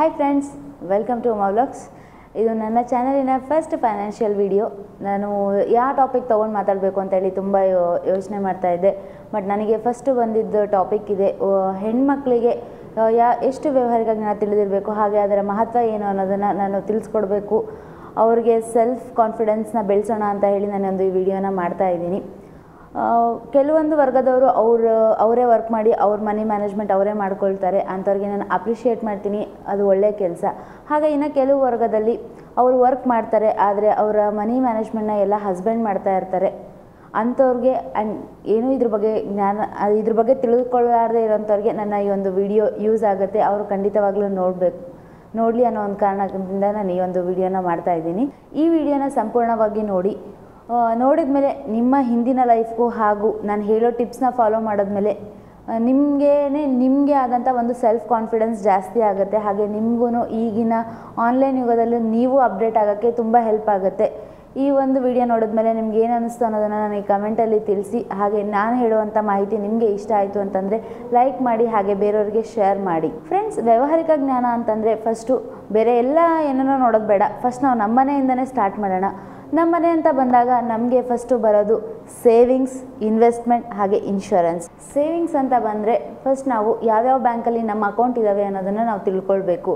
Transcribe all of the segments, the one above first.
hi friends welcome to ಮೌಲಾಗ್ಸ್ ಇದು ನನ್ನ ಚಾನಲಿನ ಫಸ್ಟ್ ಫೈನಾನ್ಷಿಯಲ್ ವಿಡಿಯೋ ನಾನು ಯಾವ ಟಾಪಿಕ್ ತೊಗೊಂಡು ಮಾತಾಡಬೇಕು ಅಂತೇಳಿ ತುಂಬ ಯೋಚನೆ ಮಾಡ್ತಾ ಇದ್ದೆ ಬಟ್ ನನಗೆ ಫಸ್ಟ್ ಬಂದಿದ್ದ ಟಾಪಿಕ್ ಇದೆ ಆ, ಹೆಣ್ಮಕ್ಳಿಗೆ ಆ, ಯಾ ಎಷ್ಟು ವ್ಯವಹಾರಿಕ ಜ್ಞಾನ ತಿಳಿದಿರಬೇಕು ಹಾಗೆ ಅದರ ಮಹತ್ವ ಏನು ಅನ್ನೋದನ್ನು ನಾನು ತಿಳಿಸ್ಕೊಡ್ಬೇಕು ಅವ್ರಿಗೆ ಸೆಲ್ಫ್ ಕಾನ್ಫಿಡೆನ್ಸ್ನ ಬೆಳೆಸೋಣ ಅಂತ ಹೇಳಿ ನಾನೊಂದು ಈ ವಿಡಿಯೋನ ಮಾಡ್ತಾ ಇದ್ದೀನಿ ಆ, ಕೆಲವೊಂದು ವರ್ಗದವರು ಅವ್ರು ಅವರೇ ವರ್ಕ್ ಮಾಡಿ ಅವ್ರ ಮನಿ ಮ್ಯಾನೇಜ್ಮೆಂಟ್ ಅವರೇ ಮಾಡ್ಕೊಳ್ತಾರೆ ಅಂಥವ್ರಿಗೆ ನಾನು ಅಪ್ರಿಷಿಯೇಟ್ ಮಾಡ್ತೀನಿ ಅದು ಒಳ್ಳೆಯ ಕೆಲಸ ಹಾಗೆ ಇನ್ನು ಕೆಲವು ವರ್ಗದಲ್ಲಿ ಅವರು ವರ್ಕ್ ಮಾಡ್ತಾರೆ ಆದರೆ ಅವರ ಮನಿ ಮ್ಯಾನೇಜ್ಮೆಂಟ್ನ ಎಲ್ಲ ಹಸ್ಬೆಂಡ್ ಮಾಡ್ತಾ ಇರ್ತಾರೆ ಅಂಥವ್ರಿಗೆ ಆ್ಯಂಡ್ ಏನೂ ಇದ್ರ ಬಗ್ಗೆ ಜ್ಞಾನ ಅದು ಇದ್ರ ಬಗ್ಗೆ ತಿಳಿದುಕೊಳ್ಳಾರದೆ ಇರೋಂಥವ್ರಿಗೆ ನನ್ನ ಈ ಒಂದು ವಿಡಿಯೋ ಯೂಸ್ ಆಗುತ್ತೆ ಅವರು ಖಂಡಿತವಾಗ್ಲೂ ನೋಡಬೇಕು ನೋಡಲಿ ಅನ್ನೋ ಒಂದು ಕಾರಣದಿಂದ ನಾನು ಈ ಒಂದು ವಿಡಿಯೋನ ಮಾಡ್ತಾ ಇದ್ದೀನಿ ಈ ವಿಡಿಯೋನ ಸಂಪೂರ್ಣವಾಗಿ ನೋಡಿ ನೋಡಿದ ಮೇಲೆ ನಿಮ್ಮ ಹಿಂದಿನ ಲೈಫ್ಗೂ ಹಾಗೂ ನಾನು ಹೇಳೋ ಟಿಪ್ಸ್ನ ಫಾಲೋ ಮಾಡಿದ್ಮೇಲೆ ನಿಮಗೇ ನಿಮಗೆ ಆದಂಥ ಒಂದು ಸೆಲ್ಫ್ ಕಾನ್ಫಿಡೆನ್ಸ್ ಜಾಸ್ತಿ ಆಗುತ್ತೆ ಹಾಗೆ ನಿಮಗೂ ಈಗಿನ ಆನ್ಲೈನ್ ಯುಗದಲ್ಲಿ ನೀವು ಅಪ್ಡೇಟ್ ಆಗೋಕ್ಕೆ ತುಂಬ ಹೆಲ್ಪ್ ಆಗುತ್ತೆ ಈ ಒಂದು ವಿಡಿಯೋ ನೋಡಿದ್ಮೇಲೆ ನಿಮ್ಗೆ ಏನು ಅನ್ನಿಸ್ತು ಅನ್ನೋದನ್ನು ನನಗೆ ಕಮೆಂಟಲ್ಲಿ ತಿಳಿಸಿ ಹಾಗೆ ನಾನು ಹೇಳುವಂಥ ಮಾಹಿತಿ ನಿಮಗೆ ಇಷ್ಟ ಆಯಿತು ಅಂತಂದರೆ ಲೈಕ್ ಮಾಡಿ ಹಾಗೆ ಬೇರೆಯವ್ರಿಗೆ ಶೇರ್ ಮಾಡಿ ಫ್ರೆಂಡ್ಸ್ ವ್ಯಾವಹಾರಿಕ ಜ್ಞಾನ ಅಂತಂದರೆ ಫಸ್ಟು ಬೇರೆ ಎಲ್ಲ ಏನೇನೋ ನೋಡೋದು ಬೇಡ ಫಸ್ಟ್ ನಾವು ನಮ್ಮನೆಯಿಂದನೇ ಸ್ಟಾರ್ಟ್ ಮಾಡೋಣ ನಮ್ಮನೆ ಅಂತ ಬಂದಾಗ ನಮಗೆ ಫಸ್ಟು ಬರೋದು ಸೇವಿಂಗ್ಸ್ ಇನ್ವೆಸ್ಟ್ಮೆಂಟ್ ಹಾಗೆ ಇನ್ಶೂರೆನ್ಸ್ ಸೇವಿಂಗ್ಸ್ ಅಂತ ಬಂದರೆ ಫಸ್ಟ್ ನಾವು ಯಾವ್ಯಾವ ಬ್ಯಾಂಕಲ್ಲಿ ನಮ್ಮ ಅಕೌಂಟ್ ಇದ್ದಾವೆ ಅನ್ನೋದನ್ನು ನಾವು ತಿಳ್ಕೊಳ್ಬೇಕು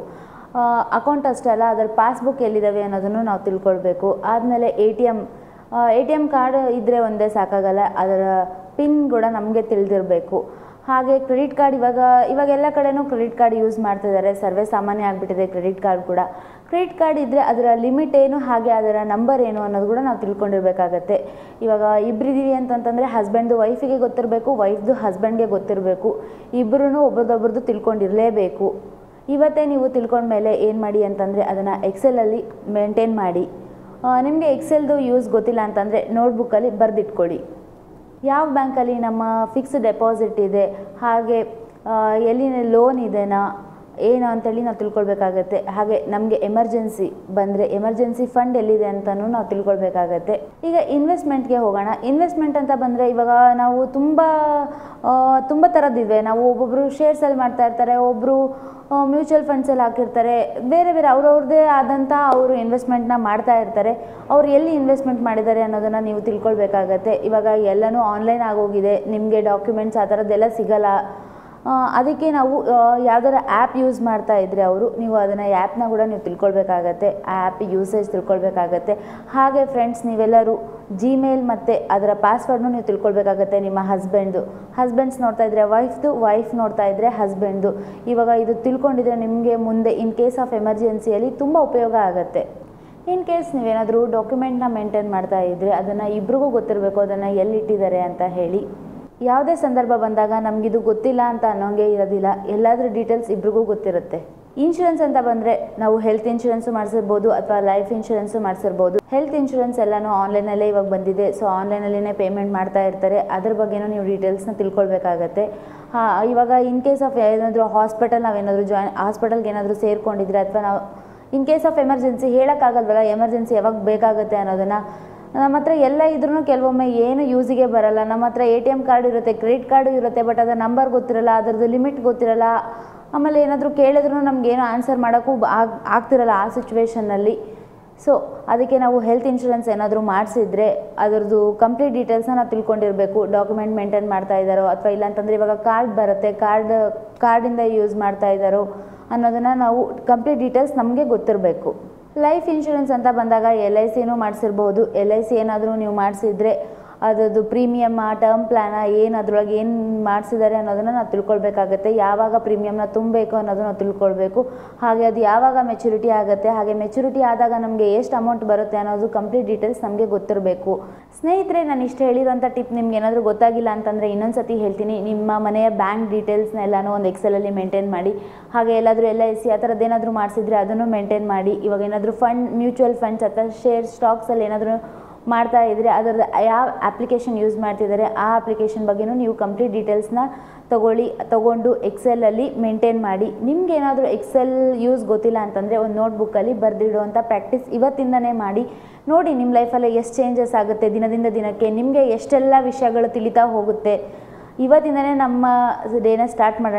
ಅಕೌಂಟ್ ಅಷ್ಟೇ ಅಲ್ಲ ಅದರ ಪಾಸ್ಬುಕ್ ಎಲ್ಲಿದ್ದಾವೆ ಅನ್ನೋದನ್ನು ನಾವು ತಿಳ್ಕೊಳ್ಬೇಕು ಆದಮೇಲೆ A T M A T M card ಇದ್ದರೆ ಒಂದೇ ಸಾಕಾಗಲ್ಲ ಅದರ ಪಿನ್ ಕೂಡ ನಮಗೆ ತಿಳಿದಿರಬೇಕು ಹಾಗೆ ಕ್ರೆಡಿಟ್ ಕಾರ್ಡ್ ಇವಾಗ ಇವಾಗ ಎಲ್ಲ ಕಡೆನೂ ಕ್ರೆಡಿಟ್ ಕಾರ್ಡ್ ಯೂಸ್ ಮಾಡ್ತಿದ್ದಾರೆ ಸರ್ವೇ ಸಾಮಾನ್ಯ ಆಗಿಬಿಟ್ಟಿದೆ ಕ್ರೆಡಿಟ್ ಕಾರ್ಡ್ ಕೂಡ ಕ್ರೆಡಿಟ್ ಕಾರ್ಡ್ ಇದ್ದರೆ ಅದರ ಲಿಮಿಟ್ ಏನು ಹಾಗೆ ಅದರ ನಂಬರ್ ಏನು ಅನ್ನೋದು ಕೂಡ ನಾವು ತಿಳ್ಕೊಂಡಿರ್ಬೇಕಾಗತ್ತೆ ಇವಾಗ ಇಬ್ಬರಿದ್ದೀವಿ ಅಂತಂತಂದರೆ ಹಸ್ಬೆಂಡ್ದು ವೈಫಿಗೆ ಗೊತ್ತಿರಬೇಕು ವೈಫ್ದು ಹಸ್ಬೆಂಡ್ಗೆ ಗೊತ್ತಿರಬೇಕು ಇಬ್ಬರೂ ಒಬ್ರದೊಬ್ರದ್ದು ತಿಳ್ಕೊಂಡಿರಲೇಬೇಕು ಇವತ್ತೇ ನೀವು ತಿಳ್ಕೊಂಡ್ಮೇಲೆ ಏನು ಮಾಡಿ ಅಂತಂದರೆ ಅದನ್ನು ಎಕ್ಸೆಲಲ್ಲಿ ಮೇಂಟೈನ್ ಮಾಡಿ ನಿಮಗೆ ಎಕ್ಸೆಲ್ದು ಯೂಸ್ ಗೊತ್ತಿಲ್ಲ ಅಂತಂದರೆ ನೋಟ್ಬುಕ್ಕಲ್ಲಿ ಬರೆದಿಟ್ಕೊಳ್ಳಿ ಯಾವ ಬ್ಯಾಂಕಲ್ಲಿ ನಮ್ಮ ಫಿಕ್ಸ್ಡ್ ಡೆಪಾಸಿಟ್ ಇದೆ ಹಾಗೆ ಆ, ಎಲ್ಲಿ ಲೋನ್ ಇದೆನಾ ಏನು ಅಂತೇಳಿ ನಾವು ತಿಳ್ಕೊಳ್ಬೇಕಾಗತ್ತೆ ಹಾಗೆ ನಮಗೆ ಎಮರ್ಜೆನ್ಸಿ ಬಂದರೆ ಎಮರ್ಜೆನ್ಸಿ ಫಂಡ್ ಎಲ್ಲಿದೆ ಅಂತಲೂ ನಾವು ತಿಳ್ಕೊಳ್ಬೇಕಾಗತ್ತೆ ಈಗ ಇನ್ವೆಸ್ಟ್ಮೆಂಟ್ಗೆ ಹೋಗೋಣ ಇನ್ವೆಸ್ಟ್ಮೆಂಟ್ ಅಂತ ಬಂದರೆ ಇವಾಗ ನಾವು ತುಂಬ ಆ, ತುಂಬ ಥರದ್ದಿದೆ ನಾವು ಒಬ್ಬೊಬ್ಬರು ಶೇರ್ಸಲ್ಲಿ ಮಾಡ್ತಾ ಇರ್ತಾರೆ ಒಬ್ಬರು ಮ್ಯೂಚುವಲ್ ಫಂಡ್ಸಲ್ಲಿ ಹಾಕಿರ್ತಾರೆ ಬೇರೆ ಬೇರೆ ಅವ್ರವ್ರದ್ದೇ ಆದಂಥ ಅವರು ಇನ್ವೆಸ್ಟ್ಮೆಂಟ್ನ ಮಾಡ್ತಾ ಇರ್ತಾರೆ ಅವ್ರು ಎಲ್ಲಿ ಇನ್ವೆಸ್ಟ್ಮೆಂಟ್ ಮಾಡಿದ್ದಾರೆ ಅನ್ನೋದನ್ನು ನೀವು ತಿಳ್ಕೊಳ್ಬೇಕಾಗತ್ತೆ ಇವಾಗ ಎಲ್ಲನೂ ಆನ್ಲೈನ್ ಆಗೋಗಿದೆ ನಿಮಗೆ ಡಾಕ್ಯುಮೆಂಟ್ಸ್ ಆ ಥರದ್ದೆಲ್ಲ ಸಿಗಲ್ಲ ಆ, ಅದಕ್ಕೆ ನಾವು ಯಾವ್ದಾರ ಆ್ಯಪ್ ಯೂಸ್ ಮಾಡ್ತಾ ಇದ್ದರೆ ಅವರು ನೀವು ಅದನ್ನು ಆ್ಯಪ್ನ ಕೂಡ ನೀವು ತಿಳ್ಕೊಳ್ಬೇಕಾಗತ್ತೆ ಆ ಆ್ಯಪ್ ಯೂಸೇಜ್ ತಿಳ್ಕೊಳ್ಬೇಕಾಗತ್ತೆ ಹಾಗೆ ಫ್ರೆಂಡ್ಸ್ ನೀವೆಲ್ಲರೂ ಜಿಮೇಲ್ ಮತ್ತು ಅದರ ಪಾಸ್ವರ್ಡ್ನು ನೀವು ತಿಳ್ಕೊಳ್ಬೇಕಾಗತ್ತೆ ನಿಮ್ಮ ಹಸ್ಬೆಂಡ್ದು ಹಸ್ಬೆಂಡ್ಸ್ ನೋಡ್ತಾ ಇದ್ದರೆ ವೈಫ್ದು ವೈಫ್ ನೋಡ್ತಾ ಇದ್ದರೆ ಹಸ್ಬೆಂಡ್ದು ಇವಾಗ ಇದು ತಿಳ್ಕೊಂಡಿದ್ರೆ ನಿಮಗೆ ಮುಂದೆ ಇನ್ ಕೇಸ್ ಆಫ್ ಎಮರ್ಜೆನ್ಸಿಯಲ್ಲಿ ತುಂಬ ಉಪಯೋಗ ಆಗುತ್ತೆ ಇನ್ ಕೇಸ್ ನೀವೇನಾದರೂ ಡಾಕ್ಯುಮೆಂಟ್ನ ಮೇಂಟೈನ್ ಮಾಡ್ತಾ ಇದ್ದರೆ ಅದನ್ನು ಇಬ್ರಿಗೂ ಗೊತ್ತಿರಬೇಕು ಅದನ್ನು ಎಲ್ಲಿಟ್ಟಿದ್ದಾರೆ ಅಂತ ಹೇಳಿ ಯಾವುದೇ ಸಂದರ್ಭ ಬಂದಾಗ ನಮಗಿದು ಗೊತ್ತಿಲ್ಲ ಅಂತ ಅನ್ನೋಂಗೆ ಇರೋದಿಲ್ಲ ಎಲ್ಲಾದ್ರೂ ಡೀಟೇಲ್ಸ್ ಇಬ್ರಿಗೂ ಗೊತ್ತಿರುತ್ತೆ ಇನ್ಶೂರೆನ್ಸ್ ಅಂತ ಬಂದರೆ ನಾವು ಹೆಲ್ತ್ ಇನ್ಶೂರೆನ್ಸು ಮಾಡಿಸಿರ್ಬೋದು ಅಥವಾ ಲೈಫ್ ಇನ್ಶೂರೆನ್ಸು ಮಾಡಿಸಿರ್ಬೋದು ಹೆಲ್ತ್ ಇನ್ಶೂರೆನ್ಸ್ ಎಲ್ಲನೂ ಆನ್ಲೈನಲ್ಲೇ ಇವಾಗ ಬಂದಿದೆ ಸೊ ಆನ್ಲೈನಲ್ಲೇ ಪೇಮೆಂಟ್ ಮಾಡ್ತಾ ಇರ್ತಾರೆ ಅದ್ರ ಬಗ್ಗೆನೂ ನೀವು ಡೀಟೇಲ್ಸ್ನ ತಿಳ್ಕೊಳ್ಬೇಕಾಗತ್ತೆ ಹಾಂ ಇವಾಗ ಇನ್ ಕೇಸ್ ಆಫ್ ಏನಾದರೂ ಹಾಸ್ಪಿಟಲ್ ನಾವೇನಾದರೂ ಜಾಯ್ನ್ ಹಾಸ್ಪಿಟಲ್ಗೆ ಏನಾದರೂ ಸೇರ್ಕೊಂಡಿದ್ರೆ ಅಥವಾ ನಾವು ಇನ್ ಕೇಸ್ ಆಫ್ ಎಮರ್ಜೆನ್ಸಿ ಹೇಳೋಕ್ಕಾಗಲ್ವಲ್ಲ ಎಮರ್ಜೆನ್ಸಿ ಯಾವಾಗ ಬೇಕಾಗುತ್ತೆ ಅನ್ನೋದನ್ನು ನಮ್ಮ ಹತ್ರ ಎಲ್ಲ ಇದ್ರೂ ಕೆಲವೊಮ್ಮೆ ಏನು ಯೂಸಿಗೆ ಬರಲ್ಲ ನಮ್ಮ ಹತ್ರ ಎ ಟಿ ಎಮ್ ಕಾರ್ಡ್ ಇರುತ್ತೆ ಕ್ರೆಡಿಟ್ ಕಾರ್ಡು ಇರುತ್ತೆ ಬಟ್ ಅದರ ನಂಬರ್ ಗೊತ್ತಿರಲ್ಲ ಅದರದ್ದು ಲಿಮಿಟ್ ಗೊತ್ತಿರಲ್ಲ ಆಮೇಲೆ ಏನಾದರೂ ಕೇಳಿದ್ರು ನಮಗೇನು ಆನ್ಸರ್ ಮಾಡೋಕ್ಕೂ ಬ- ಆಗ್ ಆಗ್ತಿರಲ್ಲ ಆ ಸಿಚುವೇಷನ್ನಲ್ಲಿ ಸೊ ಅದಕ್ಕೆ ನಾವು ಹೆಲ್ತ್ ಇನ್ಶೂರೆನ್ಸ್ ಏನಾದರೂ ಮಾಡಿಸಿದ್ರೆ ಅದರದ್ದು ಕಂಪ್ಲೀಟ್ ಡೀಟೇಲ್ಸ್ನ ನಾವು ತಿಳ್ಕೊಂಡಿರಬೇಕು ಡಾಕ್ಯುಮೆಂಟ್ ಮೇಂಟೈನ್ ಮಾಡ್ತಾ ಇದ್ದಾರೋ ಅಥವಾ ಇಲ್ಲಾಂತಂದರೆ ಇವಾಗ ಕಾರ್ಡ್ ಬರುತ್ತೆ ಕಾರ್ಡ್ ಕಾರ್ಡಿಂದ ಯೂಸ್ ಮಾಡ್ತಾ ಇದ್ದಾರೋ ಅನ್ನೋದನ್ನು ನಾವು ಕಂಪ್ಲೀಟ್ ಡೀಟೇಲ್ಸ್ ನಮಗೆ ಗೊತ್ತಿರಬೇಕು ಲೈಫ್ ಇನ್ಶೂರೆನ್ಸ್ ಅಂತ ಬಂದಾಗ ಎಲ್ ಐ ಸಿನೂ ಮಾಡಿಸಿರ್ಬೋದು ಎಲ್ ಐ ಸಿ ಏನಾದರೂ ನೀವು ಮಾಡಿಸಿದ್ರೆ ಅದರದ್ದು ಪ್ರೀಮಿಯಮ್ಮ ಟರ್ಮ್ ಪ್ಲ್ಯಾನ ಏನು ಅದ್ರೊಳಗೆ ಏನು ಮಾಡಿಸಿದ್ದಾರೆ ಅನ್ನೋದನ್ನು ನಾವು ತಿಳ್ಕೊಳ್ಬೇಕಾಗತ್ತೆ ಯಾವಾಗ ಪ್ರೀಮಿಯಮ್ನ ತುಂಬಬೇಕು ಅನ್ನೋದನ್ನ ನಾವು ತಿಳ್ಕೊಳ್ಬೇಕು ಹಾಗೆ ಅದು ಯಾವಾಗ ಮೆಚುರಿಟಿ ಆಗುತ್ತೆ ಹಾಗೆ ಮೆಚುರಿಟಿ ಆದಾಗ ನಮಗೆ ಎಷ್ಟು ಅಮೌಂಟ್ ಬರುತ್ತೆ ಅನ್ನೋದು ಕಂಪ್ಲೀಟ್ ಡೀಟೇಲ್ಸ್ ನಮಗೆ ಗೊತ್ತಿರಬೇಕು ಸ್ನೇಹಿತರೆ ನಾನು ಇಷ್ಟು ಹೇಳಿರೋಂಥ ಟಿಪ್ ನಿಮ್ಗೆ ಏನಾದರೂ ಗೊತ್ತಾಗಿಲ್ಲ ಅಂತಂದರೆ ಇನ್ನೊಂದು ಸತಿ ಹೇಳ್ತೀನಿ ನಿಮ್ಮ ಮನೆಯ ಬ್ಯಾಂಕ್ ಡೀಟೇಲ್ಸ್ನ ಎಲ್ಲನೂ ಒಂದು ಎಕ್ಸೆಲಲ್ಲಿ ಮೇಂಟೈನ್ ಮಾಡಿ ಹಾಗೆ ಎಲ್ಲಾದರೂ ಎಲ್ ಐ ಸಿ ಆ ಥರದ್ದು ಏನಾದರೂ ಮಾಡಿಸಿದ್ರೆ ಅದನ್ನು ಮೇಂಟೈನ್ ಮಾಡಿ ಇವಾಗ ಏನಾದರೂ ಫಂಡ್ ಮ್ಯೂಚುವಲ್ ಫಂಡ್ಸ್ ಅಥವಾ ಶೇರ್ ಸ್ಟಾಕ್ಸಲ್ಲಿ ಏನಾದರೂ ಮಾಡ್ತಾ ಇದ್ದರೆ ಅದರದ್ದು ಯಾವ ಅಪ್ಲಿಕೇಶನ್ ಯೂಸ್ ಮಾಡ್ತಿದ್ದಾರೆ ಆ ಅಪ್ಲಿಕೇಶನ್ ಬಗ್ಗೆನೂ ನೀವು ಕಂಪ್ಲೀಟ್ ಡೀಟೇಲ್ಸ್ನ ತಗೊಳ್ಳಿ ತಗೊಂಡು ಎಕ್ಸೆಲಲ್ಲಿ ಮೇಂಟೈನ್ ಮಾಡಿ ನಿಮ್ಗೆ ಏನಾದರೂ ಎಕ್ಸೆಲ್ ಯೂಸ್ ಗೊತ್ತಿಲ್ಲ ಅಂತಂದರೆ ಒಂದು ನೋಟ್ಬುಕ್ಕಲ್ಲಿ ಬರೆದಿಡುವಂಥ ಪ್ರಾಕ್ಟೀಸ್ ಇವತ್ತಿಂದನೇ ಮಾಡಿ ನೋಡಿ ನಿಮ್ಮ ಲೈಫಲ್ಲಿ ಎಷ್ಟು ಚೇಂಜಸ್ ಆಗುತ್ತೆ ದಿನದಿಂದ ದಿನಕ್ಕೆ ನಿಮಗೆ ಎಷ್ಟೆಲ್ಲ ವಿಷಯಗಳು ತಿಳಿತಾ ಹೋಗುತ್ತೆ ಇವತ್ತಿಂದನೇ ನಮ್ಮ ಡೇನ ಸ್ಟಾರ್ಟ್ ಮಾಡೋಣ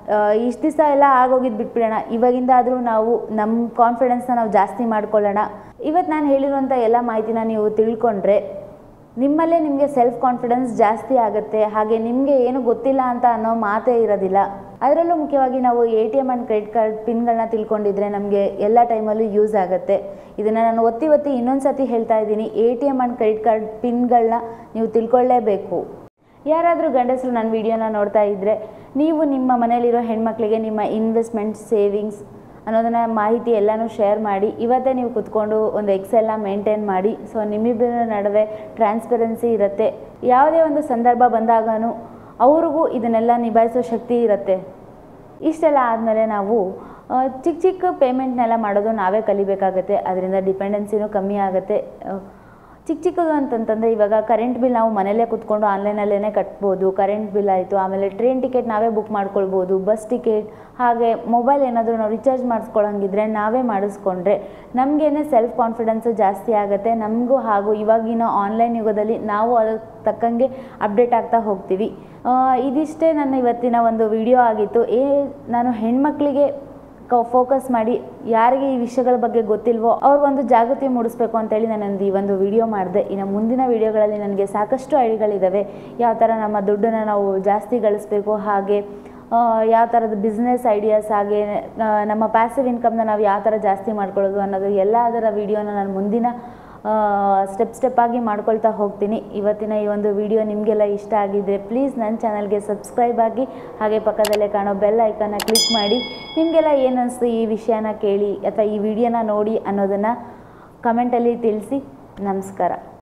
ಇಷ್ಟು ದಿವಸ ಎಲ್ಲ ಆಗೋಗಿದ್ದು ಬಿಟ್ಬಿಡೋಣ ಇವಾಗಿಂದಾದರೂ ನಾವು ನಮ್ಮ ಕಾನ್ಫಿಡೆನ್ಸ್ನ ನಾವು ಜಾಸ್ತಿ ಮಾಡ್ಕೊಳ್ಳೋಣ ಇವತ್ತು ನಾನು ಹೇಳಿರುವಂಥ ಎಲ್ಲ ಮಾಹಿತಿನ ನೀವು ತಿಳ್ಕೊಂಡ್ರೆ ನಿಮ್ಮಲ್ಲೇ ನಿಮಗೆ ಸೆಲ್ಫ್ ಕಾನ್ಫಿಡೆನ್ಸ್ ಜಾಸ್ತಿ ಆಗುತ್ತೆ ಹಾಗೆ ನಿಮಗೆ ಏನು ಗೊತ್ತಿಲ್ಲ ಅಂತ ಅನ್ನೋ ಮಾತೇ ಇರೋದಿಲ್ಲ ಅದರಲ್ಲೂ ಮುಖ್ಯವಾಗಿ ನಾವು A T M and credit card ಪಿನ್ಗಳನ್ನ ತಿಳ್ಕೊಂಡಿದ್ರೆ ನಮಗೆ ಎಲ್ಲ ಟೈಮಲ್ಲೂ ಯೂಸ್ ಆಗುತ್ತೆ ಇದನ್ನು ನಾನು ಒತ್ತಿ ಒತ್ತಿ ಇನ್ನೊಂದು ಸತಿ ಹೇಳ್ತಾ ಇದ್ದೀನಿ A T M and credit card ಪಿನ್ಗಳನ್ನ ನೀವು ತಿಳ್ಕೊಳ್ಳೇಬೇಕು ಯಾರಾದರೂ ಗಂಡಸರು ನನ್ನ ವಿಡಿಯೋನ ನೋಡ್ತಾ ಇದ್ದರೆ ನೀವು ನಿಮ್ಮ ಮನೇಲಿರೋ ಹೆಣ್ಮಕ್ಳಿಗೆ ನಿಮ್ಮ ಇನ್ವೆಸ್ಟ್ಮೆಂಟ್ ಸೇವಿಂಗ್ಸ್ ಅನ್ನೋದನ್ನ ಮಾಹಿತಿ ಎಲ್ಲನೂ ಶೇರ್ ಮಾಡಿ ಇವತ್ತೇ ನೀವು ಕುತ್ಕೊಂಡು ಒಂದು ಎಕ್ಸೆಲ್ನ ಮೇಂಟೈನ್ ಮಾಡಿ ಸೊ ನಿಮ್ಮಿಬ್ಬರ ನಡುವೆ ಟ್ರಾನ್ಸ್ಪರೆನ್ಸಿ ಇರುತ್ತೆ ಯಾವುದೇ ಒಂದು ಸಂದರ್ಭ ಬಂದಾಗನೂ ಅವ್ರಿಗೂ ಇದನ್ನೆಲ್ಲ ನಿಭಾಯಿಸೋ ಶಕ್ತಿ ಇರುತ್ತೆ ಇಷ್ಟೆಲ್ಲ ಆದಮೇಲೆ ನಾವು ಆ, ಚಿಕ್ಕ ಚಿಕ್ಕ ಪೇಮೆಂಟ್ನೆಲ್ಲ ಮಾಡೋದು ನಾವೇ ಕಲಿಬೇಕಾಗತ್ತೆ ಅದರಿಂದ ಡಿಪೆಂಡೆನ್ಸಿನೂ ಕಮ್ಮಿ ಆಗುತ್ತೆ ಆ, ಚಿಕ್ಕ ಚಿಕ್ಕದು ಅಂತಂತಂದರೆ ಇವಾಗ ಕರೆಂಟ್ ಬಿಲ್ ನಾವು ಮನೇಲೇ ಕುತ್ಕೊಂಡು ಆನ್ಲೈನಲ್ಲೇ ಕಟ್ಬೋದು ಕರೆಂಟ್ ಬಿಲ್ ಆಯಿತು ಆಮೇಲೆ ಟ್ರೈನ್ ಟಿಕೆಟ್ ನಾವೇ ಬುಕ್ ಮಾಡ್ಕೊಳ್ಬೋದು ಬಸ್ ಟಿಕೆಟ್ ಹಾಗೆ ಮೊಬೈಲ್ ಏನಾದರೂ ನಾವು ರಿಚಾರ್ಜ್ ಮಾಡಿಸ್ಕೊಳಂಗಿದ್ರೆ ನಾವೇ ಮಾಡಿಸ್ಕೊಂಡ್ರೆ ನಮಗೇನೆ ಸೆಲ್ಫ್ ಕಾನ್ಫಿಡೆನ್ಸು ಜಾಸ್ತಿ ಆಗುತ್ತೆ ನಮಗೂ ಹಾಗೂ ಇವಾಗಿನ ಆನ್ಲೈನ್ ಯುಗದಲ್ಲಿ ನಾವು ಅದಕ್ಕೆ ತಕ್ಕಂಗೆ ಅಪ್ಡೇಟ್ ಆಗ್ತಾ ಹೋಗ್ತೀವಿ ಆ, ಇದಿಷ್ಟೇ ನನ್ನ ಇವತ್ತಿನ ಒಂದು ವಿಡಿಯೋ ಆಗಿತ್ತು ಏ ನಾನು ಹೆಣ್ಮಕ್ಳಿಗೆ ಕ ಫೋಕಸ್ ಮಾಡಿ ಯಾರಿಗೆ ಈ ವಿಷಯಗಳ ಬಗ್ಗೆ ಗೊತ್ತಿಲ್ವೋ ಅವ್ರಿಗೊಂದು ಜಾಗೃತಿ ಮೂಡಿಸ್ಬೇಕು ಅಂತೇಳಿ ನಾನೊಂದು ಈ ಒಂದು ವಿಡಿಯೋ ಮಾಡಿದೆ ಇನ್ನು ಮುಂದಿನ ವಿಡಿಯೋಗಳಲ್ಲಿ ನನಗೆ ಸಾಕಷ್ಟು ಐಡಿಗಳಿದ್ದಾವೆ ಯಾವ ಥರ ನಮ್ಮ ದುಡ್ಡನ್ನು ನಾವು ಜಾಸ್ತಿ ಗಳಿಸ್ಬೇಕು ಹಾಗೆ ಆ, ಯಾವ ಥರದ ಬಿಸ್ನೆಸ್ ಐಡಿಯಾಸ್ ಹಾಗೆ ಆ, ನಮ್ಮ ಪ್ಯಾಸಿವ್ ಇನ್ಕಮ್ನ ನಾವು ಯಾವ ಥರ ಜಾಸ್ತಿ ಮಾಡ್ಕೊಳ್ಳೋದು ಅನ್ನೋದು ಎಲ್ಲ ಅದರ ವಿಡಿಯೋನ ನಾನು ಮುಂದಿನ ಸ್ಟೆಪ್ ಸ್ಟೆಪ್ ಆಗಿ ಮಾಡ್ಕೊಳ್ತಾ ಹೋಗ್ತೀನಿ ಇವತ್ತಿನ ಈ ಒಂದು ವಿಡಿಯೋ ನಿಮಗೆಲ್ಲ ಇಷ್ಟ ಆಗಿದ್ದರೆ ಪ್ಲೀಸ್ ನನ್ನ ಚಾನಲ್ಗೆ ಸಬ್ಸ್ಕ್ರೈಬ್ ಆಗಿ ಹಾಗೆ ಪಕ್ಕದಲ್ಲೇ ಕಾಣೋ ಬೆಲ್ ಐಕನ್ನ ಕ್ಲಿಕ್ ಮಾಡಿ ನಿಮಗೆಲ್ಲ ಏನು ಅನಿಸ್ತು ಈ ವಿಷಯನ ಕೇಳಿ ಅಥವಾ ಈ ವಿಡಿಯೋನ ನೋಡಿ ಅನ್ನೋದನ್ನು ಕಮೆಂಟಲ್ಲಿ ತಿಳಿಸಿ ನಮಸ್ಕಾರ